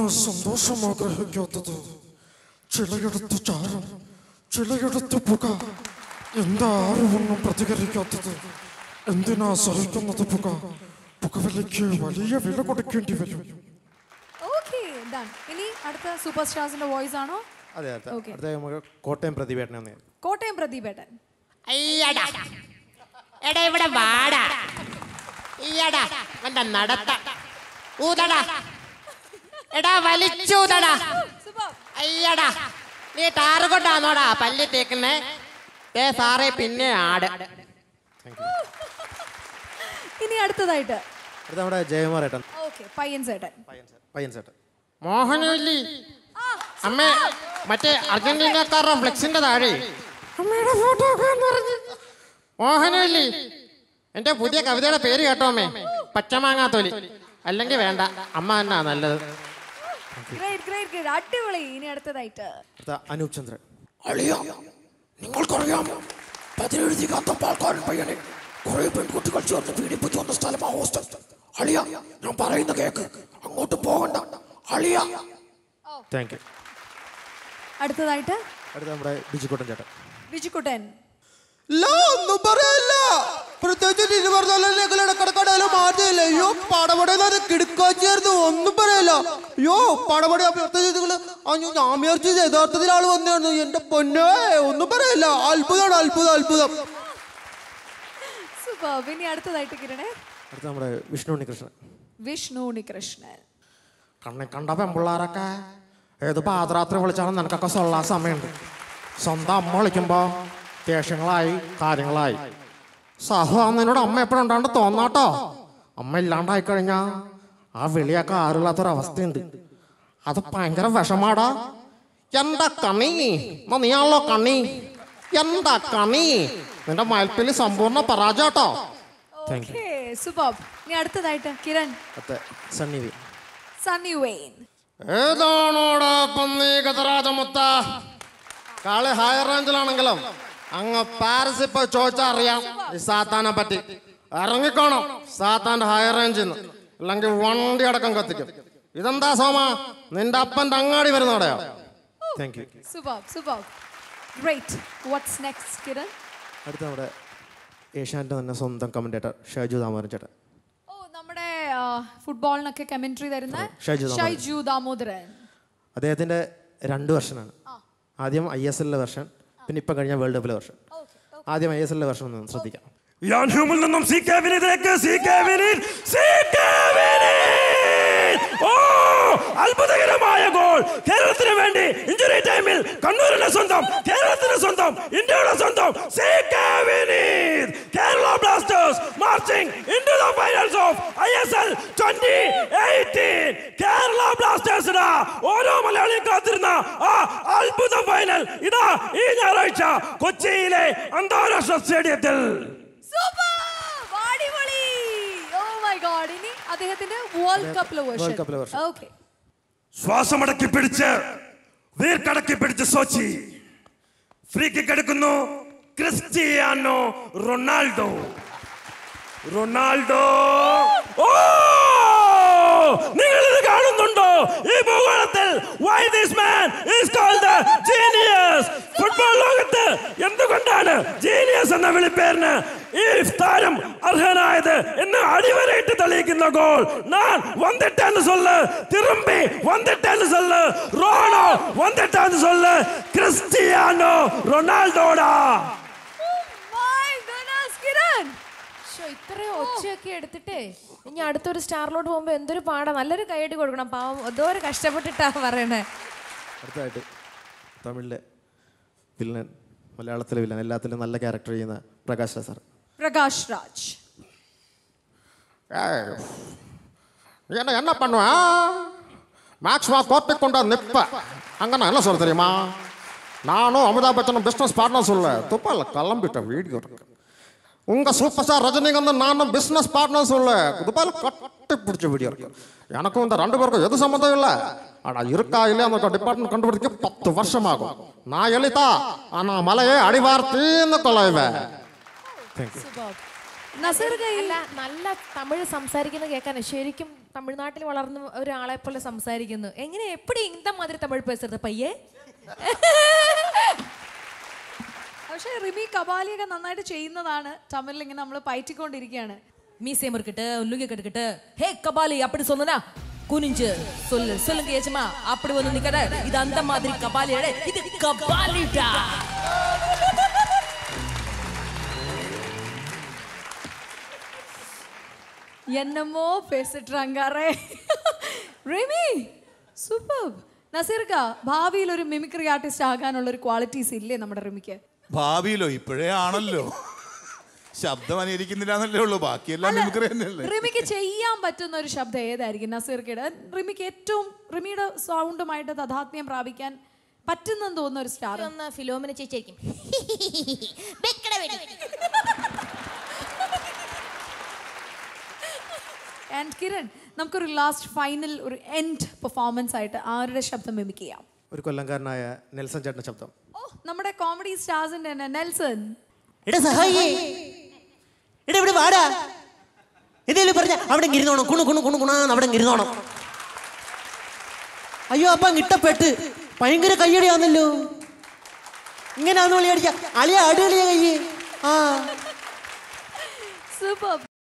സന്തോഷം ആഗ്രഹിക്കാത്തത് ചിലയിടത്ത് ചാരം ചിലയിടത്ത് പുക എന്താ ആരും ഒന്നും പ്രതികരിക്കാത്തത് എന്തിനാ സഹിക്കുന്നത് പുക പുകവലിക്ക് വലിയ വില കൊടുക്കേണ്ടി വരും ഓക്കെ ഡൺ ഇനി അടുത്ത സൂപ്പർ സ്റ്റാർസിന്റെ വോയിസ് ആണോ അതെ അതെ Okay. അടുത്ത നമുക്ക് കോട്ടയം പ്രതിഭേട്ടനെ ഒന്ന് കോട്ടയം പ്രദീപേട്ടൻ അയ്യടാ എടാ ഇവിടെ വാടാ ഈയടാ എന്റെ നടത്ത ഊതടാ എടാ വലിച്ചൂതടാ അയ്യടാ നീ ടാറ് കൊണ്ടാന്നോടാ പല്ലി തേക്കുന്നേ ഏ സാറേ പിന്നെ ആട് ഇനി അടുത്തതായിട്ട് അടുത്ത നമ്മുടെ ജയകുമാരേട്ടൻ ഓക്കെ പയ്യൻ ചേട്ടൻ പയ്യൻ ചേട്ടൻ മോഹനമില്ലി അമ്മേ മറ്റേ അർജന്റീനക്കാരുടെ ഫ്ലെക്സിന്റെ താഴെ അമ്മയുടെ ഫോട്ടോ മോഹനമില്ലി എന്റെ പുതിയ കവിതയുടെ പേര് കേട്ടോ അമ്മേ പച്ചമാങ്ങാത്തൊലി അല്ലെങ്കിൽ വേണ്ട അമ്മ എന്നാ നല്ലത് ഗ്രേറ്റ് ഗ്രേറ്റ് ഗ്രേറ്റ് അടിപൊളി ഇനി അടുത്തതായിട്ട് അടുത്ത അനൂപ് ചന്ദ്രൻ അളിയ നിങ്ങൾക്കറിയാം പതിനേഴ് തികാത്ത പാൽക്കാരൻ പയ്യനെ കുറെ പെൺകുട്ടികൾ ചേർന്ന് പീഡിപ്പിച്ചു വന്ന സ്ഥലമാ ഹോസ്റ്റൽ അളിയ ഞാൻ പറയുന്ന കേക്ക് അങ്ങോട്ട് പോകണ്ട അളിയ താങ്ക് യു അടുത്തതായിട്ട് അടുത്ത നമ്മുടെ ബിജുക്കോട്ടൻ ചേട്ടൻ വിജുക്കുട്ടൻ ഒന്നും പറയല്ല പ്രത്യേകിച്ച് ഇരുപത്തിനാല് ഇടക്കിടക്കടയിലും മാറ്റിയില്ല അയ്യോ പടപടയെന്ന് കിടക്കാച്ചായിരുന്നു ഒന്നും പറയല്ല അയ്യോ പടപടി പ്രത്യേകിച്ച് അയ്യോ ഞാൻ വിചാരിച്ചത് യഥാർത്ഥത്തിൽ ആള് വന്നായിരുന്നു എന്റെ പൊന്നേ ഒന്നും പറയല്ല അത്ഭുതമാണ് അത്ഭുതം അത്ഭുതം സൂപ്പർ ഇനി അടുത്തതായിട്ട് കിരണേ അടുത്ത നമ്മുടെ വിഷ്ണു ഉണ്ണികൃഷ്ണൻ വിഷ്ണു ഉണ്ണികൃഷ്ണൻ കണ്ണി കണ്ട പെമ്പിള്ളാരൊക്കെ ഏത് പാതിരാത്രി വിളിച്ചാലും നിനക്കൊക്കെ സൊള്ളാൻ സമയമുണ്ട് സ്വന്തം അമ്മ വിളിക്കുമ്പോ ദേഷ്യങ്ങളായി കാര്യങ്ങളായി സഹു നിന്നോട് അമ്മ എപ്പോഴും ഉണ്ടാണ്ട് തോന്നാട്ടോ അമ്മ ഇല്ലാണ്ടായി കഴിഞ്ഞാ ആ വിളിയൊക്കെ ആരുമില്ലാത്തൊരവസ്ഥയുണ്ട് അത് ഭയങ്കര വിഷമാടാ എന്താ കണി എന്നാ നീയാണല്ലോ കണി എന്താ കണി നിന്റെ മയൽപ്പിൽ സമ്പൂർണ്ണ പരാജയട്ടോ താങ്ക് യു ഓക്കെ സൂപ്പർ ഇനി അടുത്തതായിട്ട് കിരൺ അടുത്ത സണ്ണി വി സണ്ണി വെയിൻ ഏതാണോടാ പന്നി ഗതരാജമുത്ത കളി ഹയർ റേഞ്ചിലാണെങ്കിലും അങ്ങ് പാരീസ് ഇപ്പൊ ചോദിച്ചാ അറിയാം ഈ സാത്താനെ പറ്റി ഇറങ്ങിക്കോണം സാത്താന്റെ ഹയർ റേഞ്ചിൽ നിന്ന് അല്ലെങ്കിൽ വണ്ടി അടക്കം കത്തിക്കും ഇതെന്താ സോമ നിന്റെ അപ്പന്റെ അങ്ങാടി വരുന്നോടെയോ thank you super super great what's next Kiran അടുത്ത നമ്മുടെ ഏഷ്യാൻ്റെ തന്നെ സ്വന്തം കമൻറ്റേറ്റർ ഷൈജു ദാമോദരൻ ചേട്ടൻ ഓ നമ്മുടെ ആ, ഫുട്ബോളിനൊക്കെ കമന്ററി തരുന്ന ഷൈജു ദാമോദരൻ. ഷൈജു ദാമോദരൻ അദ്ദേഹത്തിൻ്റെ രണ്ട് വെർഷനാണ് ആദ്യം ഐ എസ് എല്ലിലെ വെർഷൻ പിന്നെ ഇപ്പം കഴിഞ്ഞ വേൾഡ് കപ്പിലെ വെർഷൻ ആദ്യം ഐ എസ് എല്ലിലെ വെർഷൻ ഒന്ന് ശ്രദ്ധിക്കാം ഞാൻ ഹ്യൂമിൽ നിന്നും സി കെ വിനീതിലേക്ക് C K Vineeth C K Vineeth ഓ അത്ഭുതകരമായ ഗോൾ കേരളത്തിന് വേണ്ടി ഇഞ്ചുറി ടൈമിൽ കണ്ണൂരിന്റെ സ്വന്തം കേരളത്തിന്റെ സ്വന്തം ഇന്ത്യയുടെ സ്വന്തം C K Vineeth Kerala Blasters marching into the finals of I S L twenty Kerala ബ്ലാസ്റ്റേഴ്സിന് ഓരോ മലയാളിയും കാത്തിരുന്ന ആ അത്ഭുത ഫൈനൽ ഇതാ ഈ ഞായറാഴ്ച കൊച്ചിയിലെ അന്താരാഷ്ട്ര സ്റ്റേഡിയത്തിൽ സൂപ്പർ അടിപൊളി ഓ മൈ ഗോഡ് ഇനി അദ്ദേഹത്തിന്റെ വേൾഡ് കപ്പിലെ World Cup ലെ വേർഷൻ version. ഓക്കെ ശ്വാസമടക്കി പിടിച്ച് വീർക്കടക്കി പിടിച്ച് സോച്ചി ഫ്രീ കിക്ക് എടുക്കുന്നു ക്രിസ്റ്റിയാനോ റൊണാൾഡോ റൊണാൾഡോ ഓ നിങ്ങൾ ഇത് കാണുന്നുണ്ടോ ഈ ഭൂഗോളത്തിൽ why this man is called the genius football ലോകത്ത് എന്തുകൊണ്ടാണ് ജീനിയസ് എന്ന വിളിപ്പേരിന് ഈ താരം അർഹനായത് എന്ന് അടിവരയിട്ട് തെളിയിക്കുന്ന ഗോൾ ഞാൻ വന്നിട്ടെന്ന് சொல்லு திரும்பி വന്നിട്ടെന്ന് சொல்லு റോണോ വന്നിട്ടെന്ന് சொல்லு ക്രിസ്റ്റിയാനോ റൊണാൾഡോടാ മൈ ഗോഡ്നസ് കിരൺ ശ്ശോ, ഇത്രയും ഒച്ചയൊക്കെ എടുത്തിട്ടേ ഇനി അടുത്തൊരു സ്റ്റാറിലോട്ട് പോകുമ്പോ എന്തൊരു പാടാ നല്ലൊരു കൈയടി കൊടുക്കണം പാവം എന്തോ ഒരു കഷ്ടപ്പെട്ടിട്ടാ പറയണേ അടുത്തതായിട്ട് തമിഴിലെ വില്ലൻ മലയാളത്തിലെ വില്ലൻ എല്ലാത്തിലും നല്ല ക്യാരക്ടർ ചെയ്യുന്ന പ്രകാശ് രാജ് സാർ പ്രകാശ് രാജ് ஏய், நீ என்ன என்ன பண்ணுவேன் மேக்ஸ்மா கோர்ட்டை கொண்டா நிற்ப அங்கே நான் என்ன சொல்ல தெரியுமா நானும் அமிதாப் பச்சனும் பிஸ்னஸ் பார்ட்னர் சொல்ல துப்பால கிளம்பிட்ட வீடியோ இருக்கு உங்க சூப்பர் ஸ்டார் ரஜினிகாந்த் நானும் பிஸ்னஸ் பார்ட்னர் சொல்ல துப்பால கட்டி பிடிச்ச வீடியோ இருக்கு எனக்கும் இந்த ரெண்டு பேருக்கும் எது சம்மந்தம் இல்லை ஆனா இருக்கா இல்லையா அந்த டிபார்ட்மெண்ட் கண்டுபிடிக்க பத்து வருஷம் ஆகும் நான் எளிதா ஆனா மலையே அடிவார்த்தின்னு கொலைவேன் സൂപ്പർ നസീർ കൈ അല്ല നല്ല തമിഴ് സംസാരിക്കുന്നത് കേൾക്കാൻ ശരിക്കും തമിഴ്നാട്ടിൽ വളർന്ന ഒരാളെ പോലെ സംസാരിക്കുന്നു എങ്ങനെ എപ്പടി ഇന്ത മാതിരി തമിഴ് പേசுறது പയ്യെ പക്ഷേ റിമി കബാലിയൊക്കെ നന്നായിട്ട് ചെയ്യുന്നതാണ് തമിഴിൽ ഇങ്ങനെ നമ്മൾ പയറ്റിക്കൊണ്ടിരിക്കുകയാണ് மீசை முறுக்கிட்டு லுங்கி கட்டுக்கிட்டு ஹே கபாலி அப்படி சொன்னா குனிஞ்சு சொல்லு சொல்லுங்க ஏச்சமா அப்படி வந்து நிக்கட இது அந்த மாதிரி கபாலி அடே, இது கபாலிடா എന്നമോ പേസിട്രാങ്കാറേ റിമി സൂപ്പർ നസീർക്ക ഭാവിയിൽ ഒരു മിമിക്രി ആർട്ടിസ്റ്റ് ആകാനുള്ള ഒരു ക്വാളിറ്റീസ് ഇല്ലേ നമ്മുടെ റിമിക്ക് ഭാവിയിലോ ഇപ്പോഴേ ആണല്ലോ ശബ്ദം അനുകരിക്കുന്നില്ല എന്നല്ലേ ഉള്ളൂ ബാക്കിയെല്ലാം മിമിക്രി തന്നെയല്ലേ റിമിക്ക് ചെയ്യാൻ പറ്റുന്ന ഒരു ശബ്ദം ഏതായിരിക്കും നസീർക്കയുടെ റിമിക്ക് ഏറ്റവും റിമിയുടെ സൗണ്ടുമായിട്ട് തഥാത്മ്യം പ്രാപിക്കാൻ പറ്റുന്നെന്ന് തോന്നുന്ന ഒരു സ്റ്റാർ ഒന്ന് ഫിലോമിന ചേച്ചിയായിരിക്കും ആൻഡ് കിരൺ നമുക്കൊരു ലാസ്റ്റ് ഫൈനൽ ഒരു എൻഡ് പെർഫോമൻസ് ആയിട്ട് ആരുടെ ശബ്ദം മിമിക് ചെയ്യാം ഒരു കൊല്ലംകാരനായ നെൽസൺ ചേട്ടൻ്റെ ശബ്ദം ഓ നമ്മുടെ കോമഡി സ്റ്റാർസിന്റെ തന്നെ നെൽസൺ എടാ സഹായി എടാ ഇവിടെ വാടാ എന്തേലും പറഞ്ഞ അവിടെ ഇങ്ങ് ഇരുന്നോണം കുണു കുണു കുണു കുണാന്ന് അവിടെ ഇങ്ങ് ഇരുന്നോണം അയ്യോ അപ്പ ഇട്ടപ്പെട്ട് ഭയങ്കര കയ്യടിയാന്നല്ലോ ഇങ്ങനെയാന്ന് വിളി അടിച്ച അളിയ അടിപൊളിയ കയ്യ് ആ സൂപ്പർ